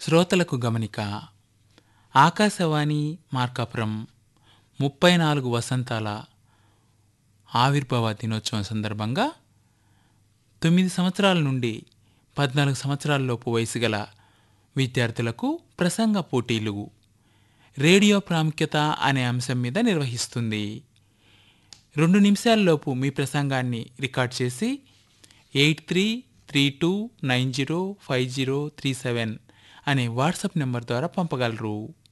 శ్రోతలకు గమనిక ఆకాశవాణి మార్కాపురం ముప్పై నాలుగు వసంతాల ఆవిర్భావ దినోత్సవం సందర్భంగా తొమ్మిది సంవత్సరాల నుండి పద్నాలుగు సంవత్సరాలలోపు వయసు గల విద్యార్థులకు ప్రసంగ పోటీలు రేడియో ప్రాముఖ్యత అనే అంశం మీద నిర్వహిస్తుంది రెండు నిమిషాల్లోపు మీ ప్రసంగాన్ని రికార్డ్ చేసి eight three three two nine zero five zero three seven అనే వాట్సాప్ నెంబర్ ద్వారా పంపగలరు